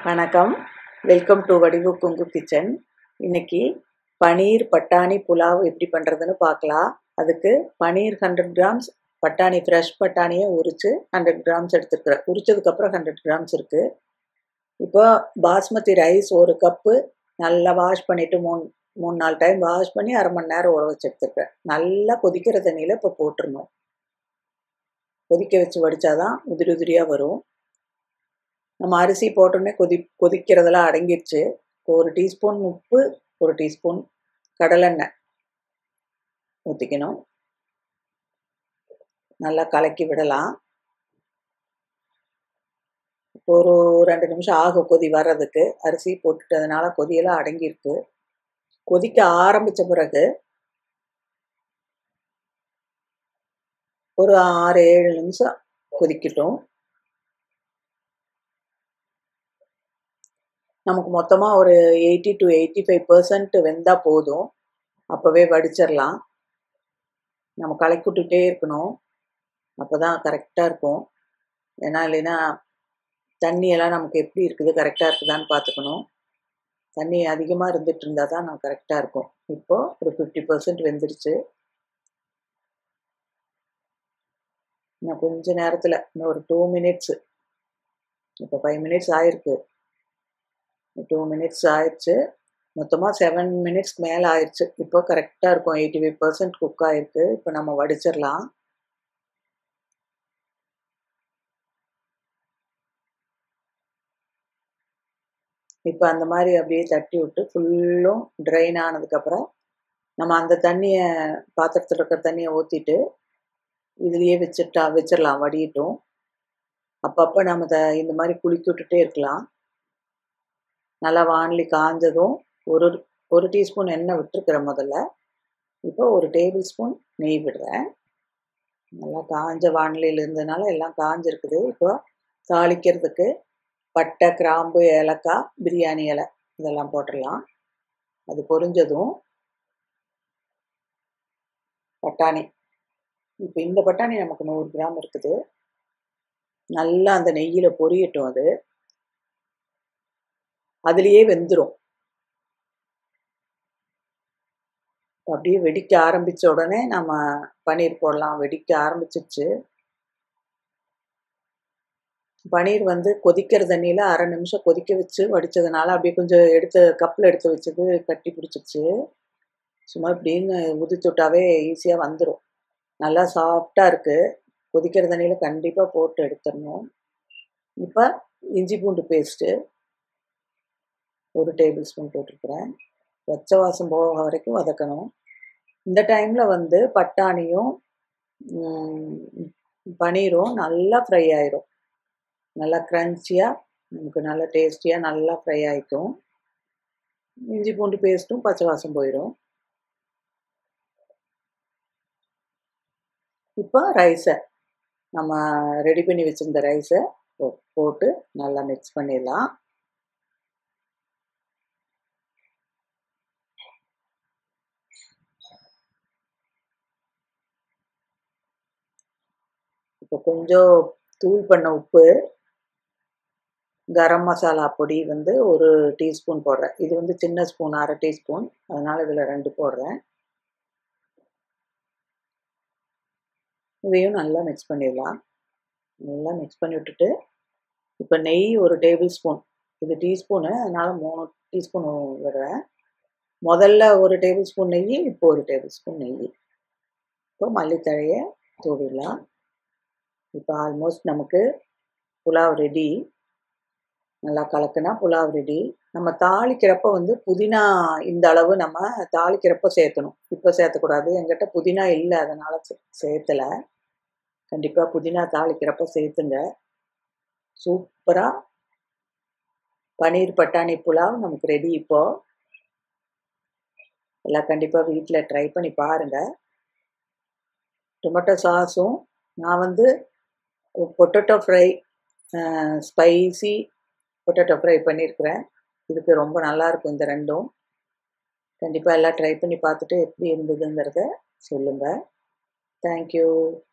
வணக்கம் welcome to வடிவு குங்கு kitchen இன்னைக்கு பனீர் பட்டாணி புலாவ் எப்படி பண்ணுறதுன்னு பார்க்கலாம் அதுக்கு பனீர் ஹண்ட்ரட் கிராம்ஸ் பட்டாணி ஃப்ரெஷ் பட்டாணியை உரித்து ஹண்ட்ரட் கிராம்ஸ் எடுத்துருக்குறேன் உரிச்சதுக்கப்புறம் ஹண்ட்ரட் கிராம்ஸ் இருக்குது இப்போ பாஸ்மதி ரைஸ் ஒரு கப்பு நல்லா வாஷ் பண்ணிவிட்டு மூணு மூணு நாலு டைம் வாஷ் பண்ணி அரை மணி நேரம் ஊற வச்சு எடுத்துருக்கேன் நல்லா கொதிக்கிற தண்ணியில் இப்போ போட்டுருணும் கொதிக்க வச்சு வடித்தாதான் உதிரி உதிரியாக வரும் நம்ம அரிசி போட்டோன்னே கொதி கொதிக்கிறதெல்லாம் அடங்கிடுச்சு ஒரு டீஸ்பூன் உப்பு ஒரு டீஸ்பூன் கடலெண்ணெய் ஊற்றிக்கணும் நல்லா கலக்கி விடலாம் ஒரு ரெண்டு நிமிஷம் ஆகும் கொதி வர்றதுக்கு அரிசி போட்டுட்டதுனால கொதியெல்லாம் அடங்கியிருக்கு கொதிக்க ஆரம்பித்த பிறகு ஒரு ஆறு ஏழு நிமிஷம் கொதிக்கட்டும் நமக்கு மொத்தமாக ஒரு eighty to eighty five percent வெந்தால் போதும் அப்போவே வடிச்சிடலாம் நம்ம கலக்கி விட்டுட்டே இருக்கணும் அப்போ தான் கரெக்டாக இருக்கும் ஏன்னா இல்லைன்னா தண்ணியெல்லாம் நமக்கு எப்படி இருக்குது கரெக்டாக இருக்குதான்னு பார்த்துக்கணும் தண்ணி அதிகமாக இருந்துட்டு இருந்தால் தான் நான் கரெக்டாக இருக்கும் இப்போது ஒரு ஃபிஃப்டி பர்சன்ட் வெந்துருச்சு இன்னும் கொஞ்ச நேரத்தில் இன்னும் ஒரு டூ மினிட்ஸு இப்போ ஃபைவ் மினிட்ஸ் ஆயிருக்கு டூ மினிட்ஸ் ஆயிடுச்சு மொத்தமாக செவன் மினிட்ஸ் மேலே ஆயிடுச்சு இப்போ கரெக்டாக இருக்கும் எயிட்டி ஃபைவ் பர்சன்ட் குக் ஆயிருக்கு இப்போ நம்ம வடிச்சிடலாம் இப்போ அந்த மாதிரி அப்படியே தட்டி விட்டு ஃபுல்லும் ட்ரைன் ஆனதுக்கப்புறம் நம்ம அந்த தண்ணியை பாத்திரத்தில் இருக்கிற தண்ணியை ஊற்றிட்டு இதுலேயே வச்சுட்டா வச்சிடலாம் வடியட்டும் அப்பப்போ நம்ம த இந்த மாதிரி குளிக்க விட்டுட்டே இருக்கலாம் நல்லா வானலி காஞ்சதும் ஒரு ஒரு டீஸ்பூன் எண்ணெய் விட்டுருக்குறேன் முதல்ல இப்போ ஒரு டேபிள் ஸ்பூன் நெய் விடுறேன் நல்லா காஞ்ச வானிலையில் இருந்ததுனால எல்லாம் காஞ்சிருக்குது இப்போ தாளிக்கிறதுக்கு பட்டை கிராம்பு ஏலக்காய் பிரியாணி இலை இதெல்லாம் போட்டுடலாம் அது பொரிஞ்சதும் பட்டாணி இப்போ இந்த பட்டாணி நமக்கு நூறு கிராம் இருக்குது நல்லா அந்த நெய்யில் பொரியட்டும் அது அதுலேயே வெந்துடும் அப்படியே வெடிக்க ஆரம்பித்த உடனே நம்ம பன்னீர் போடலாம் வெடிக்க ஆரம்பிச்சிச்சு பன்னீர் வந்து கொதிக்கிற தண்ணியில் அரை நிமிஷம் கொதிக்க வச்சு வடித்ததுனால அப்படியே கொஞ்சம் எடுத்து கப்பில் எடுத்து வச்சது கட்டி பிடிச்சிச்சு சும்மா இப்படின்னு உதிச்சு விட்டாவே ஈஸியாக வந்துடும் நல்லா சாஃப்டாக இருக்குது கொதிக்கிற தண்ணியில் கண்டிப்பாக போட்டு எடுத்துடணும் இப்போ இஞ்சி பூண்டு பேஸ்ட்டு ஒரு டேபிள் ஸ்பூன் போட்டிருக்கிறேன் பச்சை வாசம் போக வரைக்கும் வதக்கணும் இந்த டைமில் வந்து பட்டாணியும் பனீரும் நல்லா ஃப்ரை ஆயிரும் நல்லா க்ரன்ச்சியாக நமக்கு நல்லா டேஸ்டியாக நல்லா ஃப்ரை ஆகிக்கும் இஞ்சி பூண்டு பேஸ்ட்டும் பச்சை வாசம் போயிடும் இப்போ ரைஸை நம்ம ரெடி பண்ணி வச்சுருந்த ரைஸை போட்டு நல்லா மிக்ஸ் பண்ணிடலாம் இப்போ கொஞ்சம் தூள் பண்ண உப்பு கரம் மசாலா பொடி வந்து ஒரு டீஸ்பூன் போடுறேன் இது வந்து சின்ன ஸ்பூன் அரை டீஸ்பூன் அதனால் இதில் ரெண்டு போடுறேன் இதையும் நல்லா மிக்ஸ் பண்ணிடலாம் நல்லா மிக்ஸ் பண்ணி விட்டுட்டு இப்போ நெய் ஒரு டேபிள் ஸ்பூன் இது டீஸ்பூனு அதனால் மூணு டீஸ்பூன் விடுறேன் முதல்ல ஒரு டேபிள் ஸ்பூன் நெய் இப்போ ஒரு டேபிள் ஸ்பூன் நெய் இப்போ மல்லித்தழையை தூவிடலாம் இப்போ ஆல்மோஸ்ட் நமக்கு புலாவ் ரெடி நல்லா கலக்குனா புலாவ் ரெடி நம்ம தாளிக்கிறப்ப வந்து புதினா இந்த அளவு நம்ம தாளிக்கிறப்ப சேர்த்தணும் இப்போ சேர்த்தக்கூடாது எங்கிட்ட புதினா இல்லை அதனால் சேர்த்தலை கண்டிப்பாக புதினா தாளிக்கிறப்ப சேர்த்துங்க சூப்பராக பன்னீர் பட்டாணி புலாவ் நமக்கு ரெடி இப்போது எல்லாம் கண்டிப்பாக வீட்டில் ட்ரை பண்ணி பாருங்கள் டொமேட்டோ சாஸும் நான் வந்து potato fry spicy potato fry பண்ணியிருக்கிறேன் இதுக்கு ரொம்ப நல்லாயிருக்கும் இந்த ரெண்டும் கண்டிப்பாக எல்லாம் ட்ரை பண்ணி பார்த்துட்டு எப்படி இருந்ததுங்கிறத சொல்லுங்கள் தேங்க்யூ